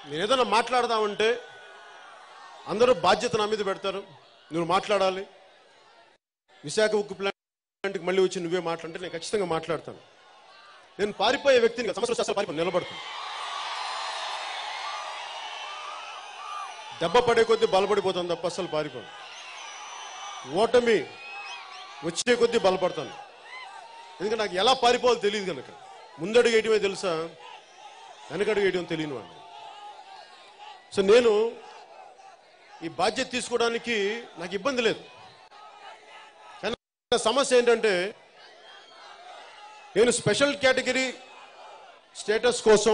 నేను ఏదైనా మాట్లాడదామంటే అందరూ బాధ్యత నా మీద పెడతారు నువ్వు మాట్లాడాలి విశాఖ ఉక్కు ప్లాంట్కి మళ్ళీ వచ్చి నువ్వే మాట్లాడితే నేను ఖచ్చితంగా మాట్లాడతాను నేను పారిపోయే వ్యక్తిని కాదు, సమస్య వస్తే అసలు పారిపోను నిలబడతాను దెబ్బ పడే కొద్దీ బలపడిపోతాను తప్ప అసలు పారిపోను ఓటమి వచ్చే కొద్దీ బలపడతాను ఎందుకంటే నాకు ఎలా పారిపోవాలో తెలియదు కనుక ముందడుగు వేయటమే తెలుసా వెనకడుగు వేయటం తెలియని వాడిని సో నేను ఈ బాధ్యత తీసుకోవడానికి నాకు ఇబ్బంది లేదు కానీ నా సమస్య ఏంటంటే నేను స్పెషల్ కేటగిరీ స్టేటస్ కోసం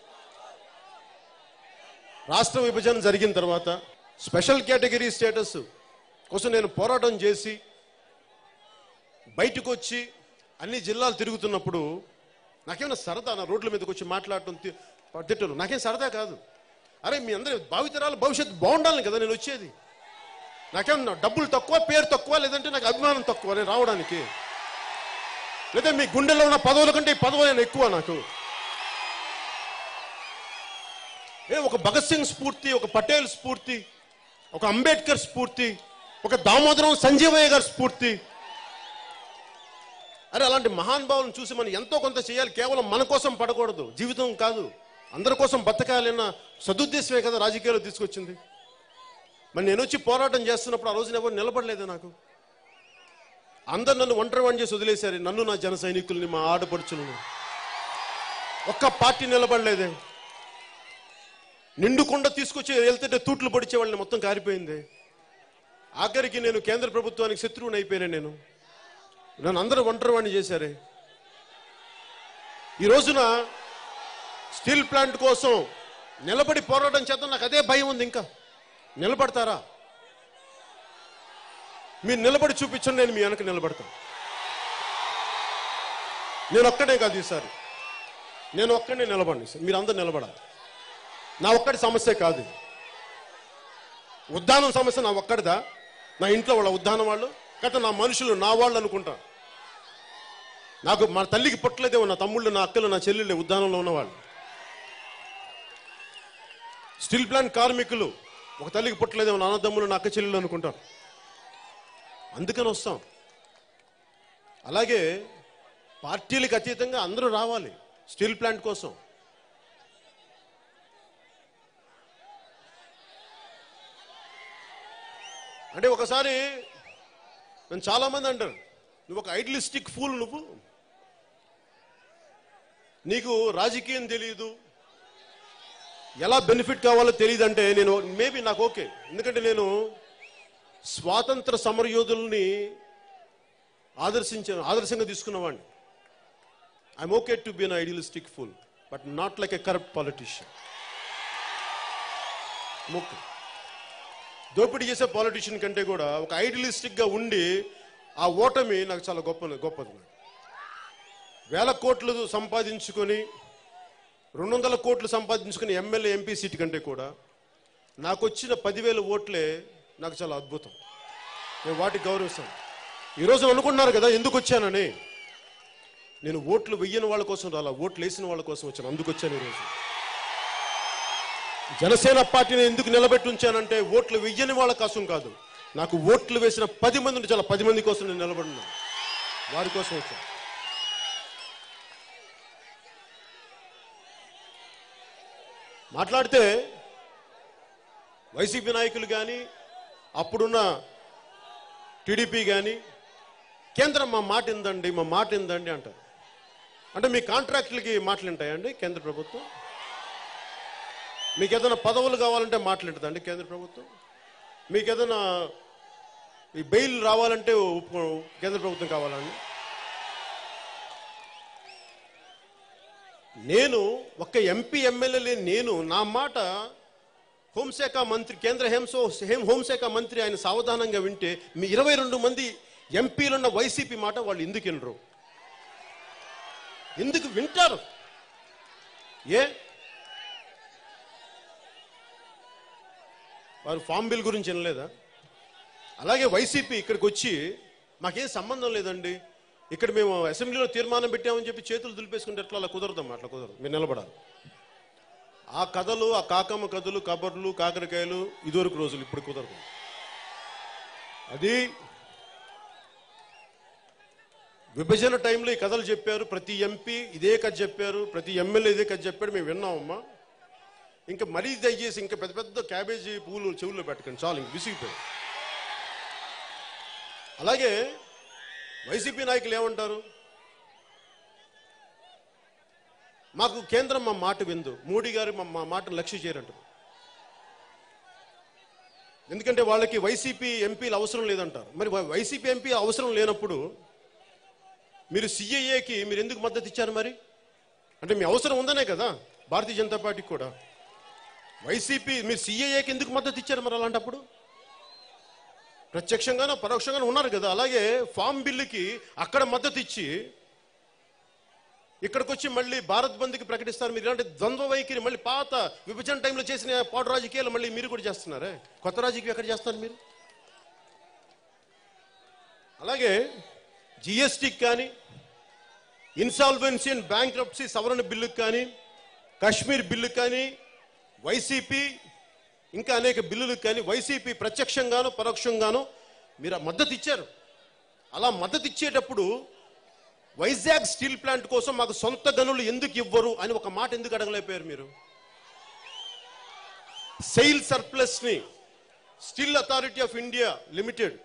రాష్ట్ర విభజన జరిగిన తర్వాత స్పెషల్ కేటగిరీ స్టేటస్ కోసం నేను పోరాటం చేసి బయటకు వచ్చి అన్ని జిల్లాలు తిరుగుతున్నప్పుడు నాకేమైనా సరదా నా రోడ్ల మీదకి వచ్చి మాట్లాడటం తి- తిట్టడం నాకేం సరదా కాదు అరే మీ అందరి భావితరాల భవిష్యత్తు బాగుండాలని కదా నేను వచ్చేది నాకేం నా డబ్బులు తక్కువ పేరు తక్కువ లేదంటే నాకు అభిమానం తక్కువ నేను రావడానికి లేదా మీ గుండెల్లో ఉన్న పదవుల కంటే ఈ పదవులు నేను ఎక్కువ నాకు ఏ ఒక భగత్ సింగ్ స్ఫూర్తి ఒక పటేల్ స్ఫూర్తి ఒక అంబేద్కర్ స్ఫూర్తి ఒక దామోదరం సంజీవయ్య గారి స్ఫూర్తి అరే అలాంటి మహానుభావులను చూసి మనం ఎంతో కొంత చేయాలి కేవలం మన కోసం పడకూడదు జీవితం కాదు అందరి కోసం బతకాలి అన్న సదుద్దేశమే కదా రాజకీయాలు తీసుకొచ్చింది మరి నేను వచ్చి పోరాటం చేస్తున్నప్పుడు ఆ రోజున ఎవరు నిలబడలేదే నాకు అందరు నన్ను ఒంటరి వాణి చేసి వదిలేశారు నన్ను నా జన సైనికుల్ని మా ఆడపడుచులను ఒక్క పార్టీ నిలబడలేదే నిండుకుండా తీసుకొచ్చి వెళ్తుంటే తూట్లు పొడిచే వాళ్ళని మొత్తం కారిపోయింది ఆఖరికి నేను కేంద్ర ప్రభుత్వానికి శత్రువుని అయిపోయాను నేను నన్ను అందరూ ఒంటరి వాణ్ణి చేశారే ఈ రోజున స్టీల్ ప్లాంట్ కోసం నిలబడి పోరాటం చేద్దాం నాకు అదే భయం ఉంది ఇంకా నిలబడతారా మీరు నిలబడి చూపించండి నేను మీ వెనక నిలబడతాను నేను ఒక్కడే కాదు ఈసారి నేను ఒక్కడే నిలబడి సార్ మీరు అందరు నిలబడాలి నా ఒక్కడి సమస్య కాదు ఇది. ఉద్దానం సమస్య నా ఒక్కడిదా నా ఇంట్లో వాళ్ళ ఉద్దానం వాళ్ళు గత నా మనుషులు నా వాళ్ళు అనుకుంటా నాకు మా తల్లికి పుట్టలేదేమో నా తమ్ముళ్ళు నా అక్కలు నా చెల్లెళ్ళు ఉద్దానంలో ఉన్నవాళ్ళు స్టీల్ ప్లాంట్ కార్మికులు ఒక తల్లికి పుట్టలేదేమో నా అన్నదమ్ములు నా అక్క చెల్లెళ్ళు అనుకుంటారు అందుకని వస్తాం అలాగే పార్టీలకు అతీతంగా అందరూ రావాలి స్టీల్ ప్లాంట్ కోసం అంటే ఒకసారి నేను చాలా మంది అంటారు నువ్వు ఒక ఐడిలిస్టిక్ ఫూల్ నువ్వు నీకు రాజకీయం తెలియదు ఎలా బెనిఫిట్ కావాలో తెలియదు అంటే నేను మేబీ నాకు ఓకే ఎందుకంటే నేను స్వాతంత్ర సమరయోధుల్ని ఆదర్శించాను ఆదర్శంగా తీసుకున్నవాడిని I'm okay to be an idealistic full but not like a corrupt politician okay దోపిడీ చేసే పాలిటీషియన్ కంటే కూడా ఒక ఐడియలిస్టిక్ గా ఉండి ఆ ఓటమి నాకు చాలా గొప్ప గొప్పది నాకు. వేల కోట్లు సంపాదించుకొని రెండు వందల కోట్లు సంపాదించుకుని ఎమ్మెల్యే ఎంపీ సీట్ కంటే కూడా నాకు వచ్చిన పదివేల ఓట్లే నాకు చాలా అద్భుతం నేను వాటికి గౌరవిస్తాను ఈరోజు అనుకుంటున్నారు కదా ఎందుకు వచ్చానని నేను ఓట్లు వెయ్యని వాళ్ళ కోసం రాలా ఓట్లు వేసిన వాళ్ళ కోసం వచ్చాను అందుకు వచ్చాను ఈరోజు జనసేన పార్టీని ఎందుకు నిలబెట్టి ఉంచానంటే ఓట్లు వెయ్యని వాళ్ళ కోసం కాదు నాకు ఓట్లు వేసిన పది మంది ఉంటే చాలా పది మంది కోసం నేను నిలబడినాను వారి కోసం వచ్చాను మాట్లాడితే వైసీపీ నాయకులు కానీ అప్పుడున్న టీడీపీ కానీ కేంద్రం మా మాట ఇందండి మా మాట ఇందండి అంటారు అంటే మీ కాంట్రాక్టులకి మాటలు ఉంటాయండి కేంద్ర ప్రభుత్వం మీకు ఏదైనా పదవులు కావాలంటే మాట్లాడుతుందండి కేంద్ర ప్రభుత్వం మీకు ఏదైనా ఈ బెయిల్ రావాలంటే ఒప్పు- కేంద్ర ప్రభుత్వం కావాలండి నేను ఒక్క ఎంపీ ఎమ్మెల్యే నేను నా మాట హోంశాఖ మంత్రి కేంద్ర హేంసో హేం హోంశాఖ మంత్రి ఆయన సావధానంగా వింటే మీ ఇరవై రెండు మంది ఎంపీలున్న వైసీపీ మాట వాళ్ళు ఎందుకు వినరు ఎందుకు వింటారు ఏ వారు ఫామ్ బిల్ గురించి వినలేదా అలాగే వైసీపీ ఇక్కడికి వచ్చి మాకేం సంబంధం లేదండి ఇక్కడ మేము అసెంబ్లీలో తీర్మానం పెట్టామని చెప్పి చేతులు దులిపేసుకుంటే ఎట్లా అలా కుదరదమ్మా అట్లా కుదరదు మీరు నిలబడాలి ఆ కథలు ఆ కాకమ్మ కథలు కబర్లు కాకరకాయలు ఇదివరకు రోజులు ఇప్పుడు కుదరదు అది విభజన టైంలో ఈ కథలు చెప్పారు ప్రతి ఎంపీ ఇదే కథ చెప్పారు ప్రతి ఎమ్మెల్యే ఇదే కథ చెప్పాడు మేము విన్నామమ్మా ఇంకా మరీ దయచేసి ఇంకా పెద్ద పెద్ద క్యాబేజీ పూలు చెవుల్లో పెట్టకండి చాలు ఇంక విసిగిపోయి అలాగే వైసీపీ నాయకులు ఏమంటారు మాకు కేంద్రం మా మాట విందు మోడీ గారు మా మా మాటను లక్ష్య చేయరంటారు ఎందుకంటే వాళ్ళకి వైసీపీ ఎంపీలు అవసరం లేదంటారు మరి వై- వైసీపీ ఎంపీ అవసరం లేనప్పుడు మీరు సిఐఏకి మీరు ఎందుకు మద్దతు ఇచ్చారు మరి అంటే మీ అవసరం ఉందనే కదా భారతీయ జనతా పార్టీకి కూడా వైసీపీ మీరు సిఐఏకి ఎందుకు మద్దతు ఇచ్చారు మరి అలాంటప్పుడు ప్రత్యక్షంగానో పరోక్షంగానో ఉన్నారు కదా అలాగే ఫామ్ బిల్లుకి అక్కడ మద్దతు ఇచ్చి ఇక్కడికి వచ్చి మళ్ళీ భారత్ బంద్కి ప్రకటిస్తారు మీరు ఇలాంటి ద్వంద్వ వైఖరి మళ్ళీ పాత విభజన టైంలో చేసిన పాటు రాజకీయాలు మళ్ళీ మీరు కూడా చేస్తున్నారే కొత్త రాజకీయం ఎక్కడ చేస్తారు మీరు అలాగే జిఎస్టీకి కానీ ఇన్సాల్వెన్సీ అండ్ బ్యాంక్ సవరణ బిల్లుకి కానీ కాశ్మీర్ బిల్లు కానీ వైసీపీ ఇంకా అనేక బిల్లులకు కానీ వైసీపీ ప్రత్యక్షంగాను పరోక్షంగాను మీరు ఆ మద్దతు ఇచ్చారు అలా మద్దతు ఇచ్చేటప్పుడు వైజాగ్ స్టీల్ ప్లాంట్ కోసం మాకు సొంత గనులు ఎందుకు ఇవ్వరు అని ఒక మాట ఎందుకు అడగలేకపోయారు మీరు సెయిల్ సర్ప్లస్ ని స్టీల్ అథారిటీ ఆఫ్ ఇండియా లిమిటెడ్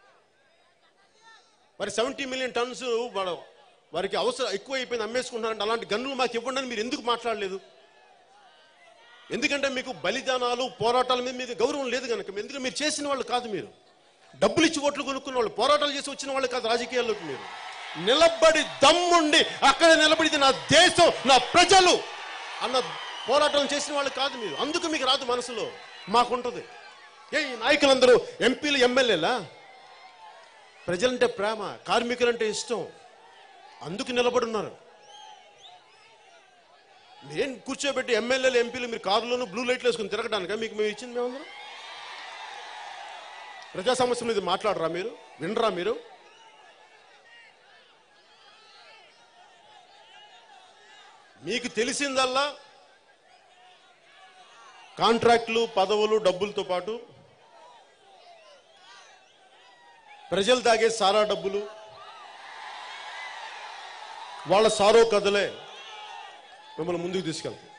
మరి సెవెంటీ మిలియన్ టన్స్ వాళ్ళ వారికి అవసరం ఎక్కువ అయిపోయింది అమ్మేసుకుంటున్నారంటే అలాంటి గన్నులు మాకు ఇవ్వండి అని మీరు ఎందుకు మాట్లాడలేదు ఎందుకంటే మీకు బలిదానాలు పోరాటాల మీద మీకు గౌరవం లేదు కనుక ఎందుకంటే మీరు చేసిన వాళ్ళు కాదు మీరు డబ్బులు ఇచ్చి ఓట్లు కొనుక్కున్న వాళ్ళు పోరాటాలు చేసి వచ్చిన వాళ్ళు కాదు రాజకీయాల్లోకి మీరు నిలబడి దమ్ముండి అక్కడ నిలబడి నా దేశం నా ప్రజలు అన్న పోరాటం చేసిన వాళ్ళు కాదు మీరు అందుకు మీకు రాదు మనసులో మాకుంటది ఏ ఈ నాయకులందరూ ఎంపీలు ఎమ్మెల్యేలా ప్రజలంటే ప్రేమ కార్మికులంటే ఇష్టం అందుకు నిలబడి ఉన్నారు మీరేం కూర్చోబెట్టి ఎమ్మెల్యేలు ఎంపీలు మీరు కారులోను బ్లూ లైట్లు వేసుకుని తిరగడానిక మీకు మేము ఇచ్చింది మేమందరం ప్రజా సమస్య మీద మాట్లాడరా మీరు వినరా మీరు మీకు తెలిసిందల్లా కాంట్రాక్టులు పదవులు డబ్బులతో పాటు ప్రజలు తాగే సారా డబ్బులు వాళ్ళ సారో కథలే మిమ్మల్ని ముందుకు తీసుకెళ్తాం